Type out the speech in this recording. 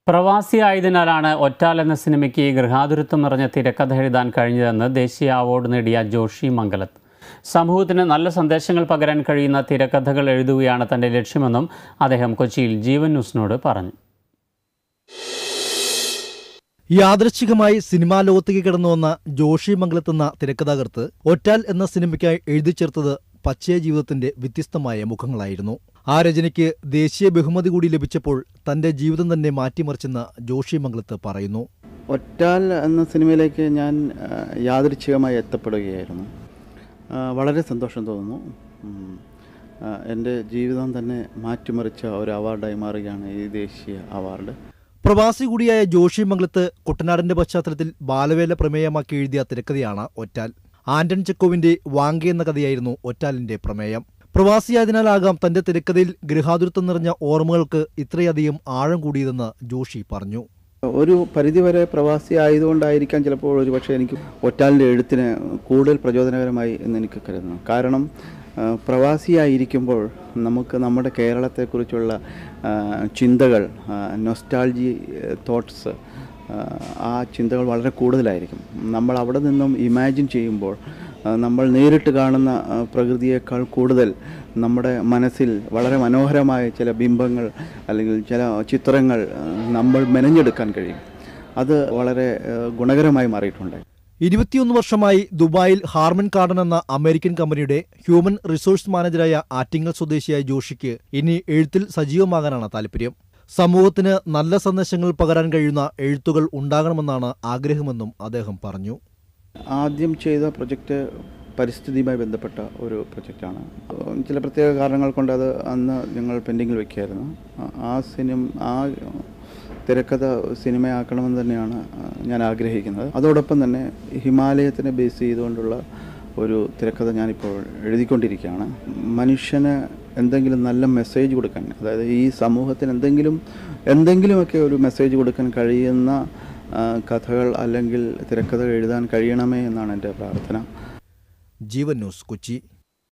പ്രവാസിയായതിനാലാണ് ഒറ്റാൽ എന്ന സിനിമയ്ക്ക് ഗൃഹാതുരത്വം നിറഞ്ഞ തിരക്കഥ എഴുതാൻ കഴിഞ്ഞതെന്ന് ദേശീയ അവാർഡ് നേടിയ ജോഷി മംഗലത്ത് സമൂഹത്തിന് നല്ല സന്ദേശങ്ങൾ പകരാൻ കഴിയുന്ന തിരക്കഥകൾ എഴുതുകയാണ് തൻ്റെ ലക്ഷ്യമെന്നും അദ്ദേഹം കൊച്ചിയിൽ ജീവൻ ന്യൂസിനോട് പറഞ്ഞു യാദൃച്ഛികമായി സിനിമാ ലോകത്തേക്ക് കടന്നു വന്ന ജോഷി മംഗലത്തെന്ന തിരക്കഥാകൃത്ത് ഒറ്റാൽ എന്ന സിനിമയ്ക്കായി എഴുതി ചേർത്തത് പച്ചയ ജീവിതത്തിന്റെ വ്യത്യസ്തമായ മുഖങ്ങളായിരുന്നു ആ രചനയ്ക്ക് ദേശീയ ബഹുമതി കൂടി ലഭിച്ചപ്പോൾ തന്റെ ജീവിതം തന്നെ മാറ്റിമറിച്ചെന്ന് ജോഷി മംഗലത്ത് പറയുന്നു ഒറ്റാൽ എന്ന സിനിമയിലേക്ക് ഞാൻ ആ, യാദൃച്ഛികമായി എത്തപ്പെടുകയായിരുന്നു ആ, വളരെ സന്തോഷം തോന്നുന്നു ഉം. ആ, എൻ്റെ ജീവിതം തന്നെ മാറ്റിമറിച്ച ഒരു അവാർഡായി മാറുകയാണ് ഈ ദേശീയ അവാർഡ് പ്രവാസി കൂടിയായ ജോഷി മംഗലത്ത് കുട്ടനാടിന്റെ പശ്ചാത്തലത്തിൽ ബാലവേല പ്രമേയമാക്കി എഴുതിയ തിരക്കഥയാണ് ഒറ്റാൽ ആന്റൺ ചെക്കോവിന്റെ വാങ്ക എന്ന കഥയായിരുന്നു ഒറ്റാലിന്റെ പ്രമേയം പ്രവാസിയായതിനാലാകാം തന്റെ തിരക്കഥയിൽ ഗൃഹാതുരത്വം നിറഞ്ഞ ഓർമ്മകൾക്ക് ഇത്രയധികം ആഴം കൂടിയതെന്ന് ജോഷി പറഞ്ഞു ഒരു പരിധിവരെ പ്രവാസി ആയതുകൊണ്ടായിരിക്കാം ചിലപ്പോൾ ഒരു പക്ഷേ എനിക്ക് ഒറ്റാലിൻ്റെ എഴുത്തിന് കൂടുതൽ പ്രചോദനകരമായി എന്ന് എനിക്ക് കരുതുന്നു കാരണം ആ, പ്രവാസിയായിരിക്കുമ്പോൾ നമുക്ക് നമ്മുടെ കേരളത്തെക്കുറിച്ചുള്ള ആ, ചിന്തകൾ നൊസ്റ്റാൾജി തോട്ട്സ് ആ ചിന്തകൾ വളരെ കൂടുതലായിരിക്കും നമ്മൾ അവിടെ നിന്നും ഇമാജിൻ ചെയ്യുമ്പോൾ ആ, നമ്മൾ നേരിട്ട് കാണുന്ന ആ, പ്രകൃതിയേക്കാൾ കൂടുതൽ നമ്മുടെ മനസ്സിൽ വളരെ മനോഹരമായ ചില ബിംബങ്ങൾ അല്ലെങ്കിൽ ചില ചിത്രങ്ങൾ ആ, നമ്മൾ മെനഞ്ഞെടുക്കാൻ കഴിയും അത് വളരെ ആ, ഗുണകരമായി മാറിയിട്ടുണ്ട് ഇരുപത്തിയൊന്ന് വർഷമായി ദുബായിൽ ഹാർമൻ കാർഡൻ എന്ന അമേരിക്കൻ കമ്പനിയുടെ ഹ്യൂമൻ റിസോഴ്സ് മാനേജറായ ആറ്റിങ്ങൽ സ്വദേശിയായ ജോഷിക്ക് ഇനി എഴുത്തിൽ സജീവമാകാനാണ് താല്പര്യം സമൂഹത്തിന് നല്ല സന്ദേശങ്ങൾ പകരാൻ കഴിയുന്ന എഴുത്തുകൾ ഉണ്ടാകണമെന്നാണ് ആഗ്രഹമെന്നും അദ്ദേഹം പറഞ്ഞു ആദ്യം ചെയ്ത പ്രൊജക്റ്റ് പരിസ്ഥിതിയുമായി ബന്ധപ്പെട്ട ഒരു പ്രൊജക്റ്റാണ് ചില പ്രത്യേക കാരണങ്ങൾ കൊണ്ട് അത് അന്ന് ഞങ്ങൾ പെൻഡിങ്ങിൽ വെക്കുകയായിരുന്നു ആ- ആ സിനിമ ആ തിരക്കഥ സിനിമയാക്കണമെന്ന് തന്നെയാണ് ഞാൻ ആഗ്രഹിക്കുന്നത് അതോടൊപ്പം തന്നെ ഹിമാലയത്തിനെ ബേസ് ചെയ്തുകൊണ്ടുള്ള ഒരു തിരക്കഥ ഞാനിപ്പോൾ എഴുതിക്കൊണ്ടിരിക്കുകയാണ് മനുഷ്യന് എന്തെങ്കിലും നല്ല മെസ്സേജ് കൊടുക്കാൻ അതായത് ഈ സമൂഹത്തിന് എന്തെങ്കിലും എന്തെങ്കിലുമൊക്കെ ഒരു മെസ്സേജ് കൊടുക്കാൻ കഴിയുന്ന ആ, കഥകൾ അല്ലെങ്കിൽ തിരക്കഥകൾ എഴുതാൻ കഴിയണമേ എന്നാണ് എൻ്റെ പ്രാർത്ഥന ജീവൻ ന്യൂസ് കൊച്ചി